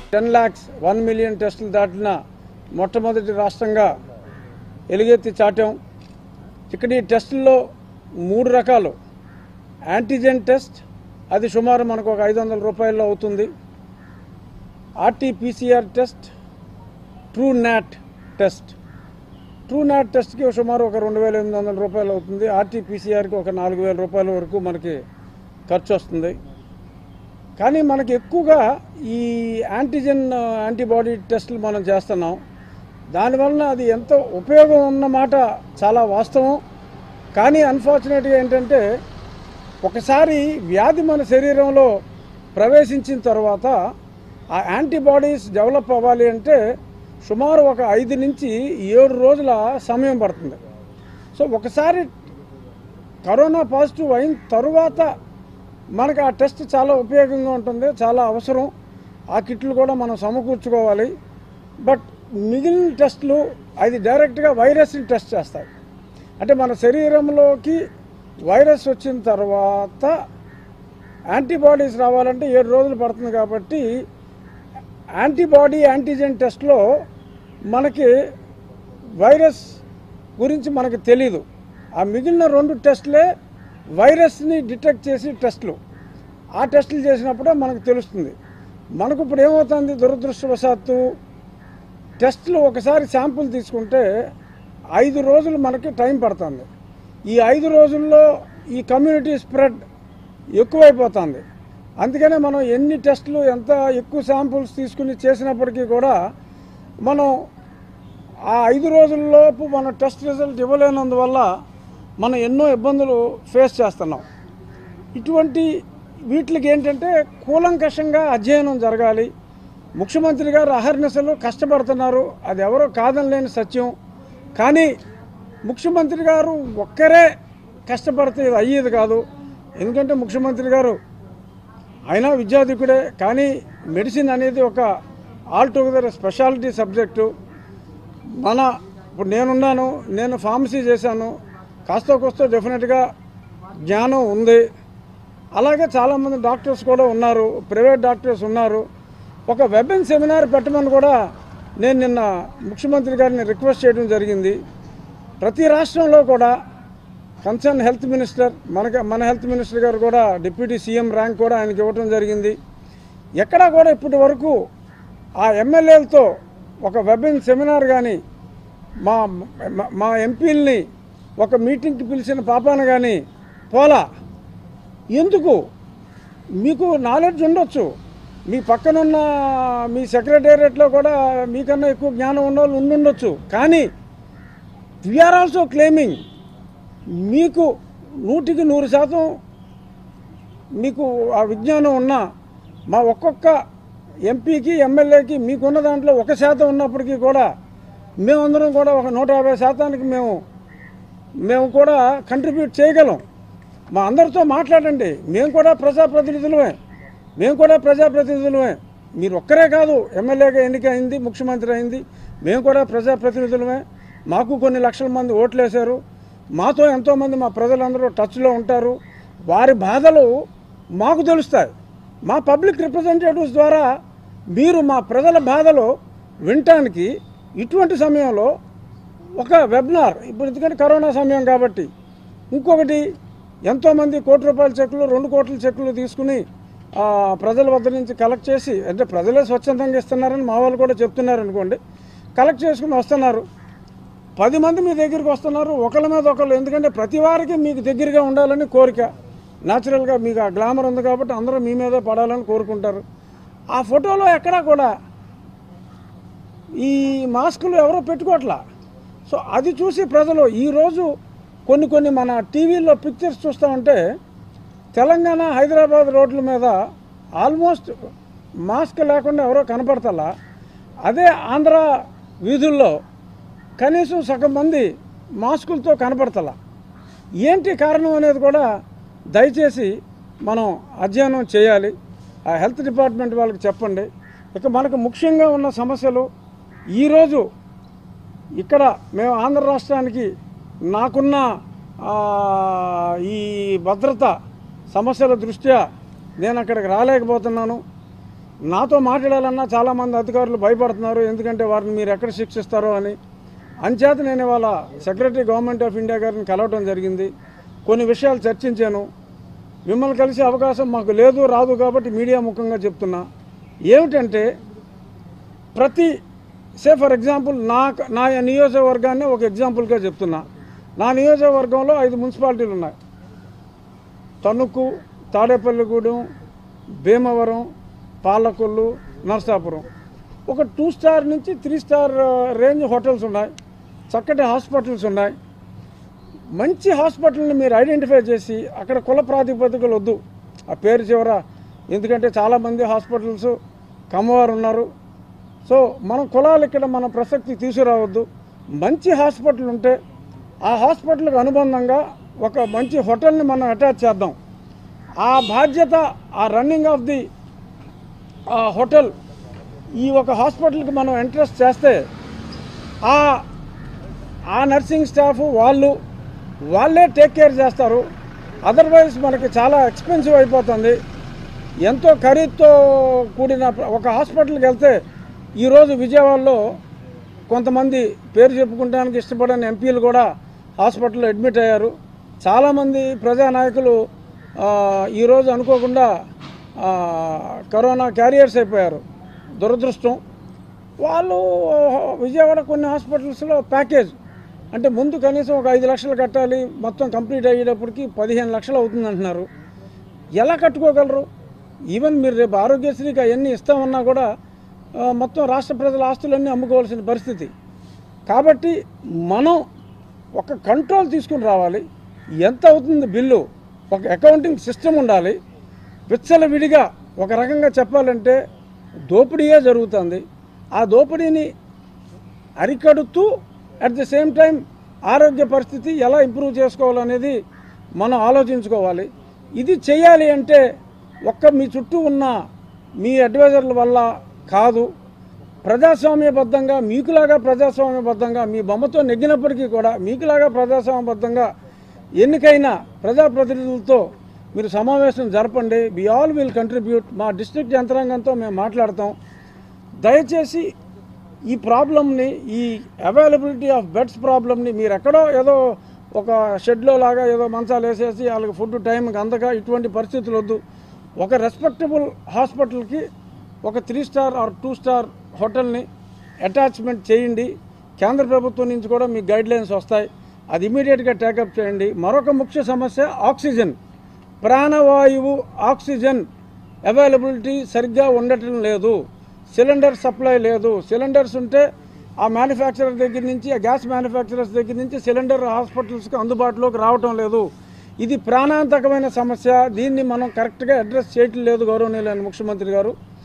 ten lakhs one million టెస్టులు దాటిన మొట్టమొదటి రాష్ట్రంగా ఎలుగెత్తి చాటాం ఇక్కడ ఈ టెస్టుల్లో మూడు రకాలు యాంటీజెన్ టెస్ట్ అది సుమారు మనకు ఒక ఐదు వందల రూపాయల్లో అవుతుంది RTPCR test Truenat test Truenat టెస్ట్కి సుమారు ఒక రెండు వేల ఎనిమిది వందల రూపాయలు అవుతుంది ఆర్టీపీసీఆర్కి ఒక నాలుగు వేల రూపాయల వరకు మనకి ఖర్చు వస్తుంది కానీ మనకి ఎక్కువగా ఈ యాంటీజెన్ యాంటీబాడీ టెస్టులు మనం చేస్తున్నాం దానివలన అది ఎంతో ఉపయోగం ఉన్నమాట చాలా వాస్తవం కానీ అన్ఫార్చునేట్గా ఏంటంటే ఒకసారి వ్యాధి మన శరీరంలో ప్రవేశించిన తర్వాత ఆ యాంటీబాడీస్ డెవలప్ అవ్వాలి అంటే సుమారు ఒక ఐదు నుంచి ఏడు రోజుల సమయం పడుతుంది సో ఒకసారి కరోనా పాజిటివ్ అయిన తరువాత మనకు ఆ టెస్ట్ చాలా ఉపయోగంగా ఉంటుంది చాలా అవసరం ఆ కిట్లు కూడా మనం సమకూర్చుకోవాలి బట్ మిగిలిన టెస్టులు అది డైరెక్ట్గా వైరస్ని టెస్ట్ చేస్తాయి అంటే మన శరీరంలోకి వైరస్ వచ్చిన తర్వాత యాంటీబాడీస్ రావాలంటే ఏడు రోజులు పడుతుంది కాబట్టి యాంటీబాడీ యాంటీజెన్ టెస్ట్లో మనకి వైరస్ గురించి మనకు తెలీదు ఆ మిగిలిన రెండు టెస్టులే వైరస్ని డిటెక్ట్ చేసి టెస్టులు ఆ టెస్టులు చేసినప్పుడే మనకు తెలుస్తుంది మనకు ఇప్పుడు ఏమవుతుంది దురదృష్టవశాత్తు టెస్టులు ఒకసారి శాంపుల్ తీసుకుంటే ఐదు రోజులు మనకి టైం పడుతుంది ఈ ఐదు రోజుల్లో ఈ కమ్యూనిటీ స్ప్రెడ్ ఎక్కువైపోతుంది అందుకనే మనం ఎన్ని టెస్టులు ఎంత ఎక్కువ శాంపుల్స్ తీసుకుని చేసినప్పటికీ కూడా మనం ఆ ఐదు రోజుల్లోపు మన టెస్ట్ రిజల్ట్ ఇవ్వలేనందువల్ల మనం ఎన్నో ఇబ్బందులు ఫేస్ చేస్తున్నాం ఇటువంటి వీటికి ఏంటంటే కూలంకషంగా అధ్యయనం జరగాలి ముఖ్యమంత్రి గారు అహర్నిశలు కష్టపడుతున్నారు అది ఎవరో కాదనలేని సత్యం కానీ ముఖ్యమంత్రి గారు ఒక్కరే కష్టపడితే ఇది అయ్యేది కాదు ఎందుకంటే ముఖ్యమంత్రి గారు అయినా విద్యాధికుడే కానీ మెడిసిన్ అనేది ఒక ఆల్ టుగెదర్ స్పెషాలిటీ సబ్జెక్టు మన ఇప్పుడు నేనున్నాను నేను ఫార్మసీ చేశాను కాస్త కోస్త డెఫినెట్గా జ్ఞానం ఉంది అలాగే చాలామంది డాక్టర్స్ కూడా ఉన్నారు ప్రైవేట్ డాక్టర్స్ ఉన్నారు ఒక వెబిన్ సెమినార్ పెట్టమని కూడా నేను నిన్న ముఖ్యమంత్రి గారిని రిక్వెస్ట్ చేయడం జరిగింది ప్రతి రాష్ట్రంలో కూడా కన్సర్న్ హెల్త్ మినిస్టర్ మనకి మన హెల్త్ మినిస్టర్ గారు కూడా డిప్యూటీ సీఎం ర్యాంక్ కూడా ఆయనకి ఇవ్వడం జరిగింది ఎక్కడా కూడా ఇప్పటి వరకు ఆ ఎమ్మెల్యేలతో ఒక వెబిన్ సెమినార్ కానీ మా మా- మా ఎంపీల్ని ఒక మీటింగ్కి పిలిచిన పాపాన కానీ పోలా ఎందుకు మీకు నాలెడ్జ్ ఉండొచ్చు మీ పక్కనున్న మీ సెక్రటేరియట్లో కూడా మీకన్నా ఎక్కువ జ్ఞానం ఉన్న వాళ్ళు ఉండుండొచ్చు కానీ వీఆర్ ఆల్సో క్లెయిమింగ్ మీకు నూటికి నూరు శాతం మీకు ఆ విజ్ఞానం ఉన్నా మా ఒక్కొక్క ఎంపీకి ఎమ్మెల్యేకి మీకున్న దాంట్లో ఒక శాతం ఉన్నప్పటికీ కూడా మేమందరం కూడా ఒక నూట యాభై శాతానికి మేము మేము కూడా కంట్రిబ్యూట్ చేయగలం మా అందరితో మాట్లాడండి మేము కూడా ప్రజాప్రతినిధులమే మేము కూడా ప్రజాప్రతినిధులమే మీరు ఒక్కరే కాదు ఎమ్మెల్యేగా ఎన్నిక అయింది ముఖ్యమంత్రి అయింది మేము కూడా ప్రజాప్రతినిధులమే మాకు కొన్ని లక్షల మంది ఓట్లేశారు మాతో ఎంతోమంది మా ప్రజలందరూ టచ్లో ఉంటారు వారి బాధలు మాకు తెలుస్తాయి మా పబ్లిక్ రిప్రజెంటేటివ్స్ ద్వారా మీరు మా ప్రజల బాధలు వినటానికి ఇటువంటి సమయంలో ఒక వెబినార్ ఇప్పుడు ఎందుకంటే కరోనా సమయం కాబట్టి ఇంకొకటి ఎంతోమంది కోటి రూపాయల చెక్కులు రెండు కోట్ల చెక్కులు తీసుకుని ఆ, ప్రజల వద్ద నుంచి కలెక్ట్ చేసి అంటే ప్రజలే స్వచ్ఛందంగా ఇస్తున్నారని మా వాళ్ళు కూడా చెప్తున్నారు అనుకోండి కలెక్ట్ చేసుకుని వస్తున్నారు పది మంది మీ దగ్గరికి వస్తున్నారు ఒకళ్ళ మీద ఒకళ్ళు ఎందుకంటే ప్రతి వారికి మీకు దగ్గరగా ఉండాలని కోరిక న్యాచురల్గా మీకు ఆ గ్లామర్ ఉంది కాబట్టి అందరూ మీ మీదే పడాలని కోరుకుంటారు ఆ ఫోటోలో ఎక్కడా కూడా ఈ మాస్కులు ఎవరో పెట్టుకోవట్లా సో అది చూసి ప్రజలు ఈరోజు కొన్ని కొన్ని మన టీవీలో పిక్చర్స్ చూస్తూ ఉంటే తెలంగాణ హైదరాబాద్ రోడ్ల మీద ఆల్మోస్ట్ మాస్క్ లేకుండా ఎవరో కనపడతలా అదే ఆంధ్ర వీధుల్లో కనీసం సగం మంది మాస్కులతో కనపడతలా ఏంటి కారణం అనేది కూడా దయచేసి మనం అధ్యయనం చేయాలి ఆ హెల్త్ డిపార్ట్మెంట్ వాళ్ళకి చెప్పండి ఇక మనకు ముఖ్యంగా ఉన్న సమస్యలు ఈరోజు ఇక్కడ మేము ఆంధ్ర రాష్ట్రానికి నాకున్న ఆ, ఈ భద్రత సమస్యల దృష్ట్యా నేను అక్కడికి రాలేకపోతున్నాను నాతో మాట్లాడాలన్నా చాలామంది అధికారులు భయపడుతున్నారు ఎందుకంటే వారిని మీరు ఎక్కడ శిక్షిస్తారో అని అంచేత నేను ఇవాళ సెక్రటరీ గవర్నమెంట్ ఆఫ్ ఇండియా గారిని కలవటం జరిగింది కొన్ని విషయాలు చర్చించాను మిమ్మల్ని కలిసే అవకాశం మాకు లేదు రాదు కాబట్టి మీడియా ముఖంగా చెప్తున్నా ఏమిటంటే ప్రతి సే ఫర్ ఎగ్జాంపుల్ నా నా నియోజకవర్గాన్ని ఒక ఎగ్జాంపుల్గా చెప్తున్నా నా నియోజకవర్గంలో ఐదు మున్సిపాలిటీలు ఉన్నాయి తణుకు తాడేపల్లిగూడెం భీమవరం పాలకొల్లు నర్సాపురం ఒక టూ స్టార్ నుంచి త్రీ స్టార్ ఆ, రేంజ్ హోటల్స్ ఉన్నాయి చక్కటి హాస్పిటల్స్ ఉన్నాయి మంచి హాస్పిటల్ని మీరు ఐడెంటిఫై చేసి అక్కడ కుల ప్రాతిపదికలు వద్దు ఆ పేరు చివర ఎందుకంటే చాలామంది హాస్పిటల్స్ కమ్మవారు ఉన్నారు సో మనం కులాలు ఇక్కడ మన ప్రసక్తి తీసుకురావద్దు మంచి హాస్పిటల్ ఉంటే ఆ హాస్పిటల్కి అనుబంధంగా ఒక మంచి హోటల్ని మనం అటాచ్ చేద్దాం ఆ బాధ్యత ఆ రన్నింగ్ ఆఫ్ ది ఆ హోటల్ ఈ ఒక హాస్పిటల్కి మనం ఇంట్రెస్ట్ చేస్తే ఆ ఆ నర్సింగ్ స్టాఫ్ వాళ్ళు వాళ్ళే టేక్ కేర్ చేస్తారు అదర్వైజ్ మనకి చాలా ఎక్స్పెన్సివ్ అయిపోతుంది ఎంతో ఖరీదుతో కూడిన ఒక హాస్పిటల్కి వెళ్తే ఈరోజు విజయవాడలో కొంతమంది పేరు చెప్పుకోవడానికి ఇష్టపడని ఎంపీలు కూడా హాస్పిటల్లో అడ్మిట్ అయ్యారు చాలామంది ప్రజానాయకులు ఆ, ఈరోజు అనుకోకుండా ఆ, కరోనా క్యారియర్స్ అయిపోయారు దురదృష్టం వాళ్ళు విజయవాడ కొన్ని హాస్పిటల్స్లో ప్యాకేజ్ అంటే ముందు కనీసం ఒక ఐదు లక్షలు కట్టాలి మొత్తం కంప్లీట్ అయ్యేటప్పటికి పదిహేను లక్షలు అవుతుంది అంటున్నారు ఎలా కట్టుకోగలరు ఈవెన్ మీరు రేపు ఆరోగ్యశ్రీకి అవన్నీ ఇస్తామన్నా కూడా ఆ, మొత్తం రాష్ట్ర ప్రజల ఆస్తులన్నీ అమ్ముకోవాల్సిన పరిస్థితి కాబట్టి మనం ఒక కంట్రోల్ తీసుకుని రావాలి ఎంత అవుతుంది బిల్లు ఒక అకౌంటింగ్ సిస్టమ్ ఉండాలి విచ్చలవిడిగా ఒక రకంగా చెప్పాలంటే దోపిడీయే జరుగుతుంది ఆ దోపిడీని అరికడుతూ అట్ ది సేమ్ టైం ఆరోగ్య పరిస్థితి ఎలా ఇంప్రూవ్ చేసుకోవాలనేది మనం ఆలోచించుకోవాలి ఇది చేయాలి అంటే ఒక్క మీ చుట్టూ ఉన్న మీ అడ్వైజర్ల వల్ల కాదు ప్రజాస్వామ్యబద్ధంగా మీకులాగా ప్రజాస్వామ్యబద్ధంగా మీ బొమ్మతో నెగ్గినప్పటికీ కూడా మీకులాగా ప్రజాస్వామ్యబద్ధంగా ఎన్నికైన ప్రజాప్రతినిధులతో మీరు సమావేశం జరపండి వి ఆల్ విల్ కంట్రిబ్యూట్ మా డిస్ట్రిక్ట్ యంత్రాంగంతో మేము మాట్లాడతాం దయచేసి ఈ ప్రాబ్లమ్ని ఈ అవైలబిలిటీ ఆఫ్ బెడ్స్ ప్రాబ్లమ్ని మీరు ఎక్కడో ఏదో ఒక షెడ్లో లాగా ఏదో మంచాలు వేసేసి వాళ్ళకి ఫుడ్ టైంకి అందక ఇటువంటి పరిస్థితులు వద్దు ఒక రెస్పెక్టబుల్ హాస్పిటల్కి ఒక three star or two star హోటల్ని అటాచ్మెంట్ చేయండి కేంద్ర ప్రభుత్వం నుంచి కూడా మీకు గైడ్ లైన్స్ వస్తాయి అది ఇమీడియట్గా టేకప్ చేయండి మరొక ముఖ్య సమస్య ఆక్సిజన్ ప్రాణవాయువు ఆక్సిజన్ అవైలబిలిటీ సరిగ్గా ఉండటం లేదు సిలిండర్ సప్లై లేదు సిలిండర్స్ ఉంటే ఆ మ్యానుఫ్యాక్చరర్ దగ్గర నుంచి ఆ గ్యాస్ మ్యానుఫ్యాక్చరర్స్ దగ్గర నుంచి సిలిండర్ హాస్పిటల్స్కి అందుబాటులోకి రావటం లేదు ఇది ప్రాణాంతకమైన సమస్య దీన్ని మనం కరెక్ట్గా అడ్రస్ చేయటం లేదు గౌరవనీయులైన ముఖ్యమంత్రి గారు